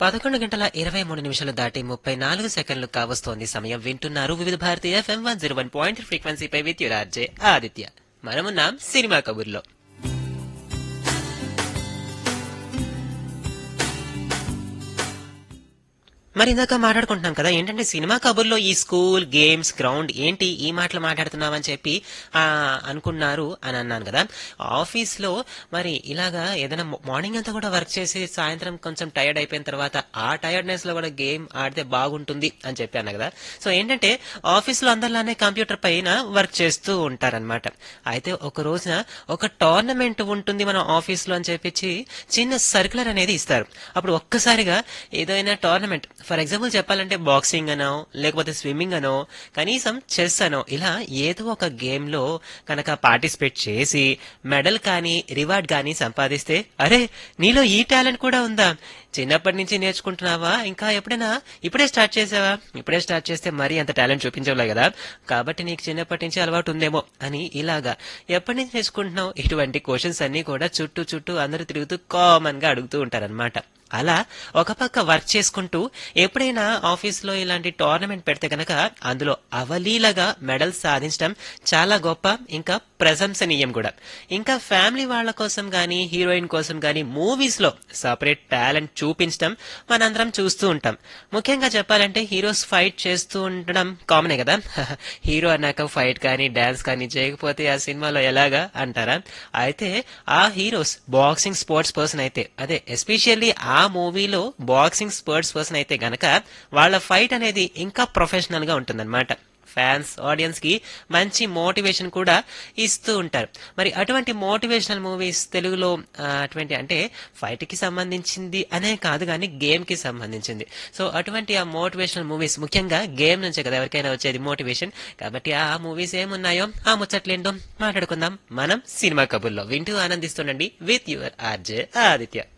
పదకొండు గంటల ఇరవై మూడు నిమిషాలు దాటి ముప్పై నాలుగు సెకండ్లు కావస్తోంది సమయం వింటున్నారు వివిధ Bharati FM one zero one point ఫ్రీక్వెన్సీపై విత్ యురార్జే ఆదిత్య మనమున్నాం సినిమా కబుర్లో మరి ఇందాక మాట్లాడుకుంటున్నాం కదా ఏంటంటే సినిమా కబుర్లో ఈ స్కూల్ గేమ్స్ గ్రౌండ్ ఏంటి ఈ మాటలు మాట్లాడుతున్నామని చెప్పి ఆ, అనుకున్నారు అని అన్నాను కదా ఆఫీస్ లో మరి ఇలాగా ఏదైనా మార్నింగ్ అంతా కూడా వర్క్ చేసి సాయంత్రం కొంచెం టైర్డ్ అయిపోయిన తర్వాత ఆ టైర్డ్నెస్ లో కూడా గేమ్ ఆడితే బాగుంటుంది అని చెప్పాను కదా సో ఏంటంటే ఆఫీస్ లో అందరిలానే కంప్యూటర్ పైన వర్క్ చేస్తూ ఉంటారనమాట అయితే ఒక రోజున ఒక టోర్నమెంట్ ఉంటుంది మన ఆఫీస్ లో అని చెప్పి చిన్న సర్కులర్ అనేది ఇస్తారు అప్పుడు ఒక్కసారిగా ఏదైనా టోర్నమెంట్ ఫర్ ఎగ్జాంపుల్ చెప్పాలంటే బాక్సింగ్ అనో లేకపోతే స్విమ్మింగ్ అనో కనీసం చెస్ అనో ఇలా ఏదో ఒక గేమ్ లో కనుక పార్టిసిపేట్ చేసి మెడల్ కానీ రివార్డ్ కానీ సంపాదిస్తే అరే నీలో ఈ టాలెంట్ కూడా ఉందా చిన్నప్పటి నుంచి నేర్చుకుంటున్నావా ఇంకా ఎప్పుడైనా ఇప్పుడే స్టార్ట్ చేసావా ఇప్పుడే స్టార్ట్ చేస్తే మరీ అంత టాలెంట్ చూపించలే కదా కాబట్టి నీకు చిన్నప్పటి నుంచి అలవాటు ఉందేమో అని ఇలాగా ఎప్పటి నుంచి నేర్చుకుంటున్నావు ఇటువంటి క్వశ్చన్స్ అన్ని కూడా చుట్టూ చుట్టూ అందరూ తిరుగుతూ కామన్ గా అడుగుతూ ఉంటారన్నమాట అలా ఒక పక్క వర్క్ చేసుకుంటూ ఎప్పుడైనా ఆఫీస్ లో ఇలాంటి టోర్నమెంట్ పెడితే కనుక అందులో అవలీలగా మెడల్స్ సాధించడం చాలా గొప్ప ఇంకా ప్రశంసనీయం కూడా ఇంకా ఫ్యామిలీ వాళ్ళ కోసం గానీ హీరోయిన్ కోసం గానీ మూవీస్ లో సపరేట్ టాలెంట్ చూపించడం మనందరం చూస్తూ ఉంటాం ముఖ్యంగా చెప్పాలంటే హీరోస్ ఫైట్ చేస్తూ ఉండడం కామనే కదా హీరో అన్నాక ఫైట్ కానీ డాన్స్ కానీ చేయకపోతే ఆ సినిమాలో ఎలాగా అంటారా అయితే ఆ హీరోస్ బాక్సింగ్ స్పోర్ట్స్ పర్సన్ అయితే అదే ఎస్పెషల్లీ ఆ మూవీలో బాక్సింగ్ స్పోర్ట్స్ పర్సన్ అయితే గనక వాళ్ళ ఫైట్ అనేది ఇంకా ప్రొఫెషనల్ గా ఉంటుందన్నమాట ఫ్యాన్స్ ఆడియన్స్ కి మంచి మోటివేషన్ కూడా ఇస్తూ ఉంటారు మరి అటువంటి మోటివేషనల్ మూవీస్ తెలుగులో ఆ, అటువంటి అంటే ఫైట్ కి సంబంధించింది అనే కాదు కానీ గేమ్ కి సంబంధించింది సో అటువంటి ఆ మోటివేషనల్ మూవీస్ ముఖ్యంగా గేమ్ నుంచే కదా ఎవరికైనా వచ్చేది మోటివేషన్ కాబట్టి ఆ మూవీస్ ఏమున్నాయో ఆ ముచ్చట్లేంటో మాట్లాడుకుందాం మనం సినిమా కబుర్లో వింటూ ఆనందిస్తుండండి విత్ యువర్ ఆర్జే ఆదిత్య